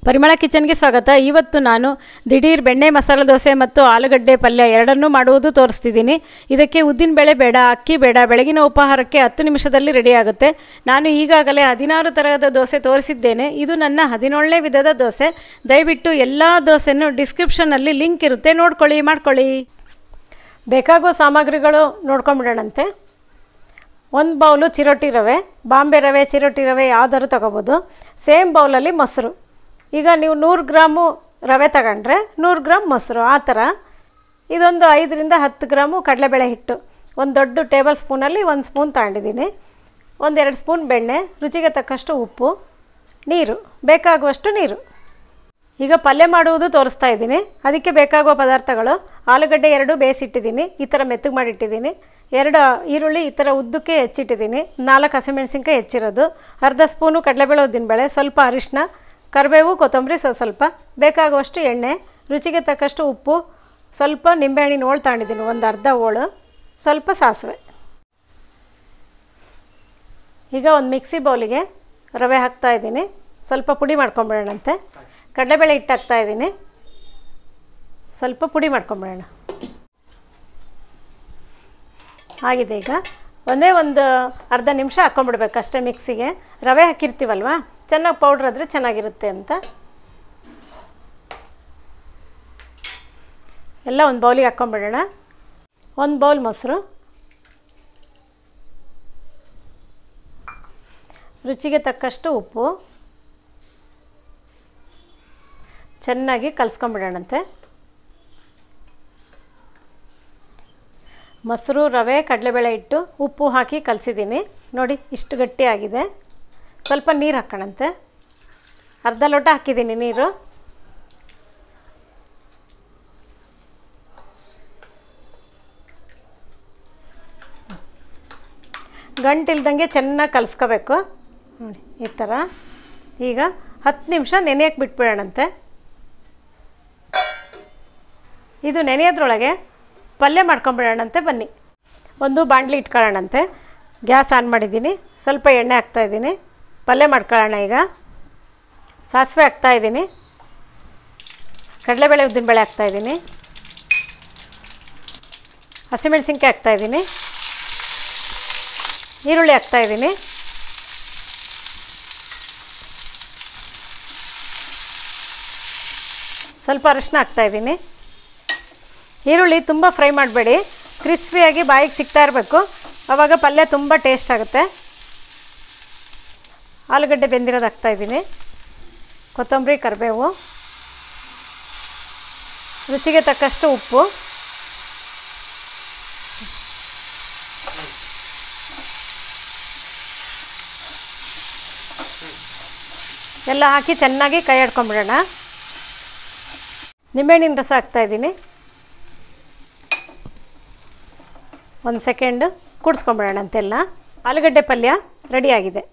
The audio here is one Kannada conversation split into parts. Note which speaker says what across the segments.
Speaker 1: ಪರಿಮಳ ಕಿಚನ್ಗೆ ಸ್ವಾಗತ ಇವತ್ತು ನಾನು ದಿಢೀರ್ ಬೆಣ್ಣೆ ಮಸಾಲೆ ದೋಸೆ ಮತ್ತು ಆಲೂಗಡ್ಡೆ ಪಲ್ಯ ಎರಡನ್ನೂ ಮಾಡುವುದು ತೋರಿಸ್ತಿದ್ದೀನಿ ಇದಕ್ಕೆ ಉದ್ದಿನಬೇಳೆ ಬೇಡ ಅಕ್ಕಿ ಬೇಡ ಬೆಳಗಿನ ಉಪಹಾರಕ್ಕೆ ಹತ್ತು ನಿಮಿಷದಲ್ಲಿ ರೆಡಿ ಆಗುತ್ತೆ ನಾನು ಈಗಾಗಲೇ ಹದಿನಾರು ತರಹದ ದೋಸೆ ತೋರಿಸಿದ್ದೇನೆ ಇದು ನನ್ನ ಹದಿನೇಳನೇ ವಿಧದ ದೋಸೆ ದಯವಿಟ್ಟು ಎಲ್ಲ ದೋಸೆನೂ ಡಿಸ್ಕ್ರಿಪ್ಷನಲ್ಲಿ ಲಿಂಕ್ ಇರುತ್ತೆ ನೋಡ್ಕೊಳ್ಳಿ ಮಾಡ್ಕೊಳ್ಳಿ ಬೇಕಾಗುವ ಸಾಮಗ್ರಿಗಳು ನೋಡ್ಕೊಂಬಿಡೋಣಂತೆ ಒಂದು ಬೌಲು ಚಿರೋಟಿ ರವೆ ಬಾಂಬೆ ರವೆ ಚಿರೋಟಿ ರವೆ ಯಾವ್ದಾದ್ರು ತೊಗೋಬೋದು ಸೇಮ್ ಬೌಲಲ್ಲಿ ಮೊಸರು ಈಗ ನೀವು ನೂರು ಗ್ರಾಮು ರವೆ ತಗೊಂಡ್ರೆ ನೂರು ಗ್ರಾಮ್ ಮೊಸರು ಆ ಥರ ಇದೊಂದು ಐದರಿಂದ ಹತ್ತು ಗ್ರಾಮು ಕಡಲೆಬೇಳೆ ಹಿಟ್ಟು ಒಂದು ದೊಡ್ಡ ಟೇಬಲ್ ಸ್ಪೂನಲ್ಲಿ ಒಂದು ಸ್ಪೂನ್ ತಗೊಂಡಿದ್ದೀನಿ ಒಂದೆರಡು ಸ್ಪೂನ್ ಬೆಣ್ಣೆ ರುಚಿಗೆ ತಕ್ಕಷ್ಟು ಉಪ್ಪು ನೀರು ಬೇಕಾಗುವಷ್ಟು ನೀರು ಈಗ ಪಲ್ಯ ಮಾಡುವುದು ತೋರಿಸ್ತಾ ಇದ್ದೀನಿ ಅದಕ್ಕೆ ಬೇಕಾಗುವ ಪದಾರ್ಥಗಳು ಆಲೂಗಡ್ಡೆ ಎರಡು ಬೇಯಿಸಿಟ್ಟಿದ್ದೀನಿ ಈ ಥರ ಮೆತ್ತಗೆ ಮಾಡಿಟ್ಟಿದ್ದೀನಿ ಎರಡು ಈರುಳ್ಳಿ ಈ ಥರ ಉದ್ದಕ್ಕೆ ಹೆಚ್ಚಿಟ್ಟಿದ್ದೀನಿ ನಾಲ್ಕು ಹಸಿಮೆಣಸಿನ್ಕಾಯಿ ಹೆಚ್ಚಿರೋದು ಅರ್ಧ ಸ್ಪೂನು ಕಡಲೆಬೇಳೆ ಉದ್ದಿನಬೇಳೆ ಸ್ವಲ್ಪ ಅರಿಶಿನ ಕರಿಬೇವು ಕೊತ್ತಂಬರಿ ಸ್ವಲ್ಪ ಸ್ವಲ್ಪ ಬೇಕಾಗುವಷ್ಟು ಎಣ್ಣೆ ರುಚಿಗೆ ತಕ್ಕಷ್ಟು ಉಪ್ಪು ಸ್ವಲ್ಪ ನಿಂಬೆಹಣ್ಣಿನ ಹೋಳು ತಗೊಂಡಿದ್ದೀನಿ ಒಂದು ಅರ್ಧ ಹೋಳು ಸ್ವಲ್ಪ ಸಾಸಿವೆ ಈಗ ಒಂದು ಮಿಕ್ಸಿ ಬೌಲಿಗೆ ರವೆ ಹಾಕ್ತಾ ಇದ್ದೀನಿ ಸ್ವಲ್ಪ ಪುಡಿ ಮಾಡ್ಕೊಂಬಿಡೋಣಂತೆ ಕಡಲೆಬೇಳೆ ಹಿಟ್ಟು ಹಾಕ್ತಾ ಇದ್ದೀನಿ ಸ್ವಲ್ಪ ಪುಡಿ ಮಾಡ್ಕೊಂಬಿಡೋಣ ಆಗಿದೆ ಈಗ ಒಂದೇ ಒಂದು ಅರ್ಧ ನಿಮಿಷ ಹಾಕ್ಕೊಂಬಿಡ್ಬೇಕು ಅಷ್ಟೇ ಮಿಕ್ಸಿಗೆ ರವೆ ಹಾಕಿರ್ತೀವಲ್ವ ಚೆನ್ನಾಗಿ ಪೌಡ್ರ್ ಆದರೆ ಚೆನ್ನಾಗಿರುತ್ತೆ ಅಂತ ಎಲ್ಲ ಒಂದು ಬೌಲಿಗೆ ಹಾಕ್ಕೊಂಬಿಡೋಣ ಒಂದು ಬೌಲ್ ಮೊಸರು ರುಚಿಗೆ ತಕ್ಕಷ್ಟು ಉಪ್ಪು ಚೆನ್ನಾಗಿ ಕಲಿಸ್ಕೊಂಬಿಡೋಣಂತೆ ಮೊಸರು ರವೆ ಕಡಲೆಬೇಳೆ ಇಟ್ಟು ಉಪ್ಪು ಹಾಕಿ ಕಲಸಿದ್ದೀನಿ ನೋಡಿ ಇಷ್ಟು ಗಟ್ಟಿಯಾಗಿದೆ ಸ್ವಲ್ಪ ನೀರು ಹಾಕೋಣಂತೆ ಅರ್ಧ ಲೋಟ ಹಾಕಿದ್ದೀನಿ ನೀರು ಗಂಟಿಲ್ದಂಗೆ ಚೆನ್ನಾಗಿ ಕಲಿಸ್ಕೋಬೇಕು ನೋಡಿ ಈ ಥರ ಈಗ ಹತ್ತು ನಿಮಿಷ ನೆನೆಯಕ್ಕೆ ಬಿಟ್ಬಿಡೋಣಂತೆ ಇದು ನೆನೆಯೋದ್ರೊಳಗೆ ಪಲ್ಯ ಮಾಡ್ಕೊಂಬಿಡೋಣಂತೆ ಬನ್ನಿ ಒಂದು ಬಾಣಲಿ ಇಟ್ಕೊಳ್ಳೋಣಂತೆ ಗ್ಯಾಸ್ ಆನ್ ಮಾಡಿದ್ದೀನಿ ಸ್ವಲ್ಪ ಎಣ್ಣೆ ಹಾಕ್ತಾಯಿದ್ದೀನಿ ಪಲ್ಯ ಮಾಡ್ಕೊಳ್ಳೋಣ ಈಗ ಸಾಸಿವೆ ಹಾಕ್ತಾಯಿದ್ದೀನಿ ಕಡಲೆಬೇಳೆ ಉದ್ದಿನಬೇಳೆ ಹಾಕ್ತಾಯಿದ್ದೀನಿ ಹಸಿಮೆಣಸಿನ್ಕಾಯಿ ಹಾಕ್ತಾಯಿದ್ದೀನಿ ಈರುಳ್ಳಿ ಹಾಕ್ತಾಯಿದ್ದೀನಿ ಸ್ವಲ್ಪ ಅರಿಶಿನ ಹಾಕ್ತಾಯಿದ್ದೀನಿ ಈರುಳ್ಳಿ ತುಂಬ ಫ್ರೈ ಮಾಡಬೇಡಿ ಕ್ರಿಸ್ಪಿಯಾಗಿ ಬಾಯಿಗೆ ಸಿಗ್ತಾ ಇರಬೇಕು ಆವಾಗ ಪಲ್ಯ ತುಂಬ ಟೇಸ್ಟ್ ಆಗುತ್ತೆ ಆಲೂಗಡ್ಡೆ ಬೆಂದಿರೋದು ಹಾಕ್ತಾಯಿದ್ದೀನಿ ಕೊತ್ತಂಬರಿ ಕರಿಬೇವು ರುಚಿಗೆ ತಕ್ಕಷ್ಟು ಉಪ್ಪು ಎಲ್ಲ ಹಾಕಿ ಚೆನ್ನಾಗಿ ಕೈ ಆಡ್ಕೊಂಬಿಡೋಣ ನಿಂಬೆಹಣ್ಣಿನ ರಸ ಹಾಕ್ತಾಯಿದ್ದೀನಿ ಒಂದು ಸೆಕೆಂಡು ಕೂಡಿಸ್ಕೊಂಬಿಡೋಣ ಅಂತೆಲ್ಲ ಆಲೂಗಡ್ಡೆ ಪಲ್ಯ ರೆಡಿಯಾಗಿದೆ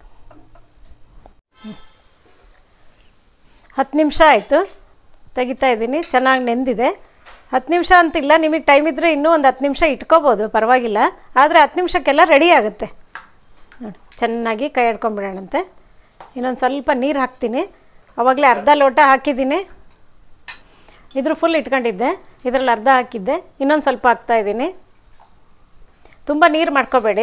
Speaker 1: ಹತ್ತು ನಿಮಿಷ ಆಯಿತು ತೆಗಿತಾ ಇದ್ದೀನಿ ಚೆನ್ನಾಗಿ ನೆಂದಿದೆ ಹತ್ತು ನಿಮಿಷ ಅಂತಿಲ್ಲ ನಿಮಗೆ ಟೈಮ್ ಇದ್ದರೆ ಇನ್ನೂ ಒಂದು ಹತ್ತು ನಿಮಿಷ ಇಟ್ಕೋಬೋದು ಪರವಾಗಿಲ್ಲ ಆದರೆ ಹತ್ತು ನಿಮಿಷಕ್ಕೆಲ್ಲ ರೆಡಿ ಆಗುತ್ತೆ ನೋಡಿ ಚೆನ್ನಾಗಿ ಕೈ ಆಡ್ಕೊಂಬಿಡೋಣಂತೆ ಇನ್ನೊಂದು ಸ್ವಲ್ಪ ನೀರು ಹಾಕ್ತೀನಿ ಆವಾಗಲೇ ಅರ್ಧ ಲೋಟ ಹಾಕಿದ್ದೀನಿ ಇದ್ರ ಫುಲ್ ಇಟ್ಕೊಂಡಿದ್ದೆ ಇದರಲ್ಲಿ ಅರ್ಧ ಹಾಕಿದ್ದೆ ಇನ್ನೊಂದು ಸ್ವಲ್ಪ ಹಾಕ್ತಾಯಿದ್ದೀನಿ ತುಂಬ ನೀರು ಮಾಡ್ಕೋಬೇಡಿ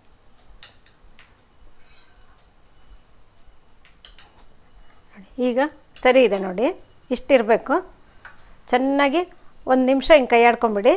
Speaker 1: ಈಗ ಸರಿ ಇದೆ ನೋಡಿ ಇಷ್ಟಿರಬೇಕು ಚೆನ್ನಾಗಿ ಒಂದು ನಿಮಿಷ ಹಿಂಗೆ ಕೈ ಆಡ್ಕೊಂಬಿಡಿ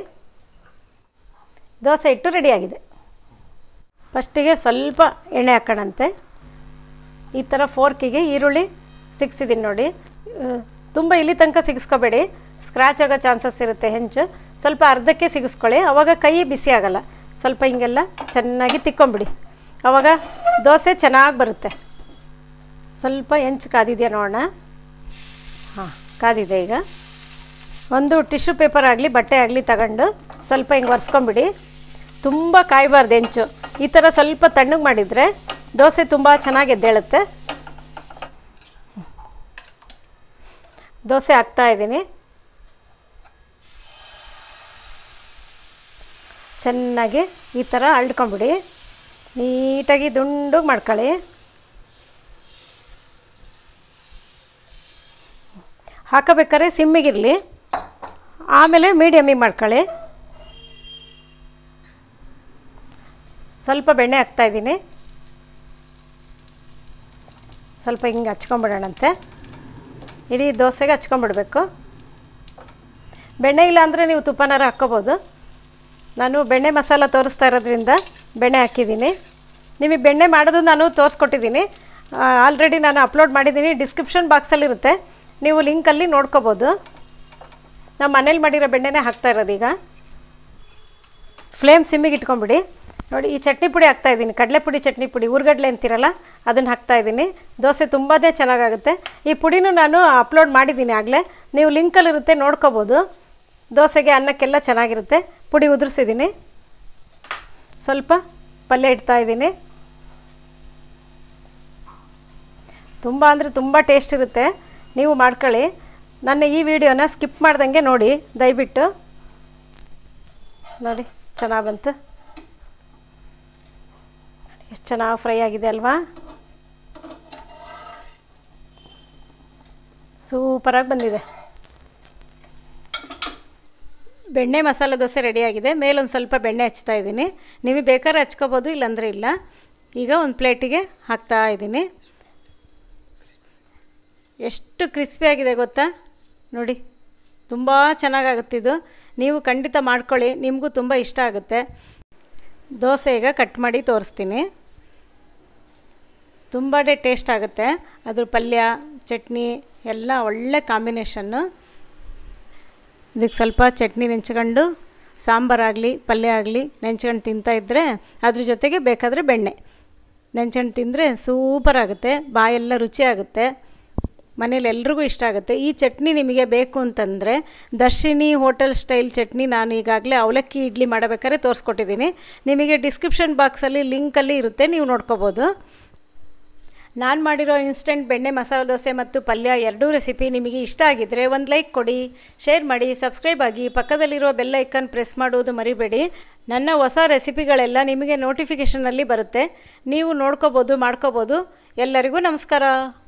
Speaker 1: ದೋಸೆ ಇಟ್ಟು ರೆಡಿಯಾಗಿದೆ ಫಸ್ಟಿಗೆ ಸ್ವಲ್ಪ ಎಣ್ಣೆ ಹಾಕೋಣಂತೆ ಈ ಥರ ಫೋರ್ಕಿಗೆ ಈರುಳ್ಳಿ ಸಿಕ್ಸಿದ್ದೀನಿ ನೋಡಿ ತುಂಬ ಇಲ್ಲಿ ತನಕ ಸಿಗಿಸ್ಕೋಬೇಡಿ ಸ್ಕ್ರ್ಯಾಚ್ ಆಗೋ ಚಾನ್ಸಸ್ ಇರುತ್ತೆ ಹೆಂಚು ಸ್ವಲ್ಪ ಅರ್ಧಕ್ಕೆ ಸಿಗಿಸ್ಕೊಳ್ಳಿ ಆವಾಗ ಕೈ ಬಿಸಿ ಆಗೋಲ್ಲ ಸ್ವಲ್ಪ ಹಿಂಗೆಲ್ಲ ಚೆನ್ನಾಗಿ ತಿಕ್ಕೊಂಬಿಡಿ ಆವಾಗ ದೋಸೆ ಚೆನ್ನಾಗಿ ಬರುತ್ತೆ ಸ್ವಲ್ಪ ಹೆಂಚು ಕಾದಿದೆಯಾ ನೋಡೋಣ ಹಾಂ ಕಾದಿದೆ ಈಗ ಒಂದು ಟಿಶ್ಯೂ ಪೇಪರ್ ಆಗಲಿ ಬಟ್ಟೆ ಆಗಲಿ ತಗೊಂಡು ಸ್ವಲ್ಪ ಹಿಂಗೆ ಒರೆಸ್ಕೊಂಬಿಡಿ ತುಂಬ ಕಾಯಬಾರ್ದು ಹೆಂಚು ಈ ಥರ ಸ್ವಲ್ಪ ತಣ್ಣಗೆ ಮಾಡಿದರೆ ದೋಸೆ ತುಂಬ ಚೆನ್ನಾಗಿ ಎದ್ದೇಳುತ್ತೆ ದೋಸೆ ಹಾಕ್ತಾಯಿದ್ದೀನಿ ಚೆನ್ನಾಗಿ ಈ ಥರ ಅಳ್ಕೊಂಬಿಡಿ ನೀಟಾಗಿ ದುಂಡು ಮಾಡ್ಕೊಳ್ಳಿ ಹಾಕಬೇಕಾದ್ರೆ ಸಿಮ್ಮಿಗಿರಲಿ ಆಮೇಲೆ ಮೀಡಿಯಮಿಗೆ ಮಾಡ್ಕೊಳ್ಳಿ ಸ್ವಲ್ಪ ಬೆಣ್ಣೆ ಹಾಕ್ತಾಯಿದ್ದೀನಿ ಸ್ವಲ್ಪ ಹಿಂಗೆ ಹಚ್ಕೊಂಬಿಡೋಣಂತೆ ಇಡೀ ದೋಸೆಗೆ ಹಚ್ಕೊಂಬಿಡ್ಬೇಕು ಬೆಣ್ಣೆ ಇಲ್ಲ ಅಂದರೆ ನೀವು ತುಪ್ಪನಾರ ಹಾಕ್ಕೋಬೋದು ನಾನು ಬೆಣ್ಣೆ ಮಸಾಲ ತೋರಿಸ್ತಾ ಇರೋದ್ರಿಂದ ಬೆಣ್ಣೆ ಹಾಕಿದ್ದೀನಿ ನಿಮಗೆ ಬೆಣ್ಣೆ ಮಾಡೋದು ನಾನು ತೋರಿಸ್ಕೊಟ್ಟಿದ್ದೀನಿ ಆಲ್ರೆಡಿ ನಾನು ಅಪ್ಲೋಡ್ ಮಾಡಿದ್ದೀನಿ ಡಿಸ್ಕ್ರಿಪ್ಷನ್ ಬಾಕ್ಸಲ್ಲಿರುತ್ತೆ ನೀವು ಲಿಂಕಲ್ಲಿ ನೋಡ್ಕೋಬೋದು ನಾವು ಮನೇಲಿ ಮಾಡಿರೋ ಬೆಣ್ಣೆನೇ ಹಾಕ್ತಾ ಇರೋದೀಗ ಫ್ಲೇಮ್ ಸಿಮ್ಮಿಗೆ ಇಟ್ಕೊಂಬಿಡಿ ನೋಡಿ ಈ ಚಟ್ನಿ ಪುಡಿ ಹಾಕ್ತಾಯಿದ್ದೀನಿ ಕಡಲೆಪುಡಿ ಚಟ್ನಿ ಪುಡಿ ಊರ್ಗಡ್ಲೆ ಅಂತೀರಲ್ಲ ಅದನ್ನು ಹಾಕ್ತಾಯಿದ್ದೀನಿ ದೋಸೆ ತುಂಬಾ ಚೆನ್ನಾಗಾಗುತ್ತೆ ಈ ಪುಡಿನೂ ನಾನು ಅಪ್ಲೋಡ್ ಮಾಡಿದ್ದೀನಿ ಆಗಲೇ ನೀವು ಲಿಂಕಲ್ಲಿರುತ್ತೆ ನೋಡ್ಕೋಬೋದು ದೋಸೆಗೆ ಅನ್ನಕ್ಕೆಲ್ಲ ಚೆನ್ನಾಗಿರುತ್ತೆ ಪುಡಿ ಉದುರಿಸಿದ್ದೀನಿ ಸ್ವಲ್ಪ ಪಲ್ಯ ಇಡ್ತಾಯಿದ್ದೀನಿ ತುಂಬ ಅಂದರೆ ತುಂಬ ಟೇಸ್ಟ್ ಇರುತ್ತೆ ನೀವು ಮಾಡ್ಕೊಳ್ಳಿ ನನ್ನ ಈ ವಿಡಿಯೋನ ಸ್ಕಿಪ್ ಮಾಡ್ದಂಗೆ ನೋಡಿ ದಯವಿಟ್ಟು ನೋಡಿ ಚೆನ್ನಾಗಿ ಬಂತು ಎಷ್ಟು ಚೆನ್ನಾಗಿ ಫ್ರೈ ಆಗಿದೆ ಅಲ್ವಾ ಸೂಪರಾಗಿ ಬಂದಿದೆ ಬೆಣ್ಣೆ ಮಸಾಲೆ ದೋಸೆ ರೆಡಿಯಾಗಿದೆ ಮೇಲೊಂದು ಸ್ವಲ್ಪ ಬೆಣ್ಣೆ ಹಚ್ತಾ ಇದ್ದೀನಿ ನೀವು ಬೇಕಾದ್ರೆ ಹಚ್ಕೋಬೋದು ಇಲ್ಲಾಂದರೆ ಇಲ್ಲ ಈಗ ಒಂದು ಪ್ಲೇಟಿಗೆ ಹಾಕ್ತಾ ಇದ್ದೀನಿ ಎಷ್ಟು ಕ್ರಿಸ್ಪಿಯಾಗಿದೆ ಗೊತ್ತಾ ನೋಡಿ ತುಂಬ ಚೆನ್ನಾಗಾಗುತ್ತಿದ್ದು ನೀವು ಖಂಡಿತ ಮಾಡ್ಕೊಳ್ಳಿ ನಿಮಗೂ ತುಂಬ ಇಷ್ಟ ಆಗುತ್ತೆ ದೋಸೆ ಈಗ ಕಟ್ ಮಾಡಿ ತೋರಿಸ್ತೀನಿ ತುಂಬಾ ಟೇಸ್ಟ್ ಆಗುತ್ತೆ ಅದ್ರ ಪಲ್ಯ ಚಟ್ನಿ ಎಲ್ಲ ಒಳ್ಳೆ ಕಾಂಬಿನೇಷನ್ನು ಇದಕ್ಕೆ ಸ್ವಲ್ಪ ಚಟ್ನಿ ನೆಂಚ್ಕೊಂಡು ಸಾಂಬಾರಾಗಲಿ ಪಲ್ಯ ಆಗಲಿ ನೆಂಚ್ಕೊಂಡು ತಿಂತಾಯಿದ್ರೆ ಅದ್ರ ಜೊತೆಗೆ ಬೇಕಾದರೆ ಬೆಣ್ಣೆ ನೆಂಚ್ಕೊಂಡು ತಿಂದರೆ ಸೂಪರ್ ಆಗುತ್ತೆ ಬಾಯೆಲ್ಲ ರುಚಿ ಆಗುತ್ತೆ ಮನೇಲಿ ಎಲ್ರಿಗೂ ಇಷ್ಟ ಆಗುತ್ತೆ ಈ ಚಟ್ನಿ ನಿಮಗೆ ಬೇಕು ಅಂತಂದರೆ ದರ್ಶಿನಿ ಹೋಟೆಲ್ ಸ್ಟೈಲ್ ಚಟ್ನಿ ನಾನು ಈಗಾಗಲೇ ಅವಲಕ್ಕಿ ಇಡ್ಲಿ ಮಾಡಬೇಕಾದ್ರೆ ತೋರಿಸ್ಕೊಟ್ಟಿದ್ದೀನಿ ನಿಮಗೆ ಡಿಸ್ಕ್ರಿಪ್ಷನ್ ಬಾಕ್ಸಲ್ಲಿ ಲಿಂಕಲ್ಲಿ ಇರುತ್ತೆ ನೀವು ನೋಡ್ಕೋಬೋದು ನಾನು ಮಾಡಿರೋ ಇನ್ಸ್ಟೆಂಟ್ ಬೆಣ್ಣೆ ಮಸಾಲೆ ದೋಸೆ ಮತ್ತು ಪಲ್ಯ ಎರಡೂ ರೆಸಿಪಿ ನಿಮಗೆ ಇಷ್ಟ ಆಗಿದ್ದರೆ ಒಂದು ಲೈಕ್ ಕೊಡಿ ಶೇರ್ ಮಾಡಿ ಸಬ್ಸ್ಕ್ರೈಬ್ ಆಗಿ ಪಕ್ಕದಲ್ಲಿರೋ ಬೆಲ್ ಐಕನ್ ಪ್ರೆಸ್ ಮಾಡುವುದು ಮರಿಬೇಡಿ ನನ್ನ ಹೊಸ ರೆಸಿಪಿಗಳೆಲ್ಲ ನಿಮಗೆ ನೋಟಿಫಿಕೇಷನಲ್ಲಿ ಬರುತ್ತೆ ನೀವು ನೋಡ್ಕೋಬೋದು ಮಾಡ್ಕೋಬೋದು ಎಲ್ಲರಿಗೂ ನಮಸ್ಕಾರ